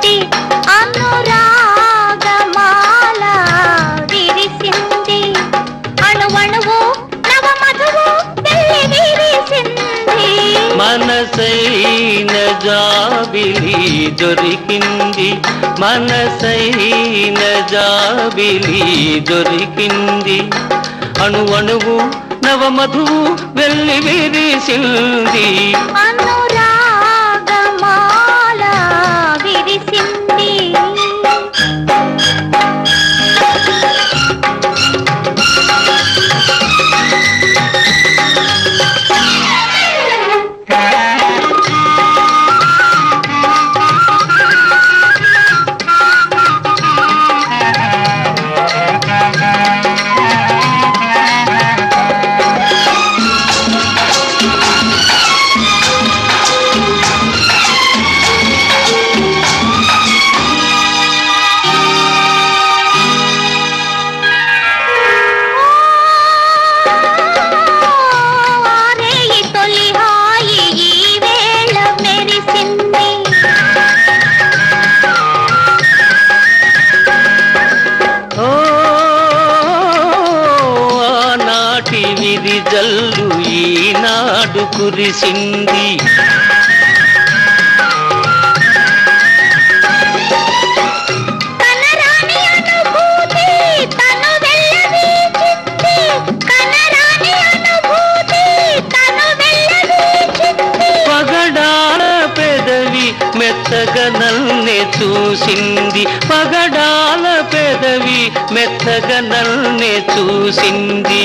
విరిసింది అనురాగమాల విరిసింది అణువణువు నవ మధువు వెళ్ళి విరిసింది మనసైన జాబిలి దొరికింది మనసైన జాబిలి దొరికింది అణు అణువు నవమధువు వెళ్ళి విరిసింది అనురాగమాల విరిసింది ఆరేయి తొలి హాయి ఈ వేళ మెరిసింది ఓ ఆనాటి విధి జల్లు ఈనాడు కురిసింది కనరాని అనుభూతి తను వెళ్ళవీచింది కనరాని అనుభూతి తను వెళ్ళవీచింది పగడాల పెదవి మెత్తగా నల్నె చూసింది పగడాల పెదవి మెత్తగా నల్నె చూసింది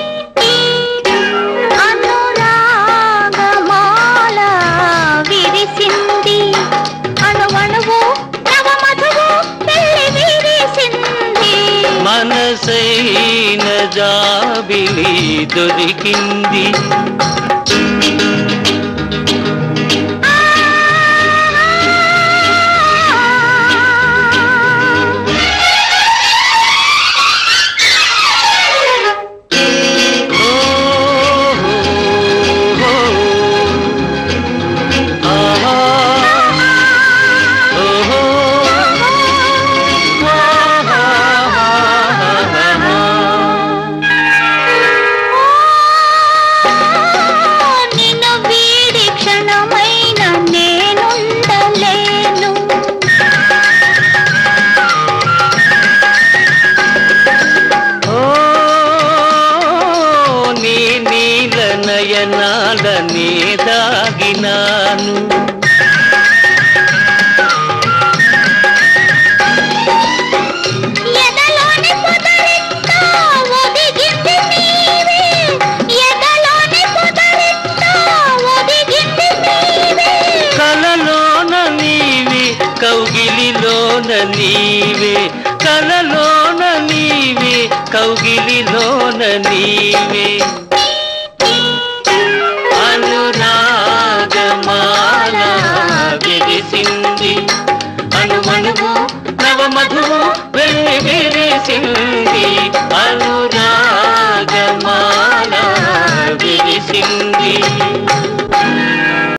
అనురాగమాల విరిసింది అణువణువు నవమధువు వెళ్ళి విరిసింది మనసైన జాబిలి దొరికింది ఓ ఆహా ఓహో నిన్ను వీడి క్షణమైన నేనుండలేను ఓ నీ నీల నయనాల నే దాగినాను ఎదలోని పొదరింట ఒదిగింది నీవే ఎదలోని పొదరింట ఒదిగింది నీవే కలలోన నీవి కౌగిలిలోన నీవే కలలోన నీవి కౌగిలిలోన నీవే అనురాగమాల విరిసింది అణువణువు నవమధువు వెళ్ళి విరిసింది అనురాగమాల విరిసింది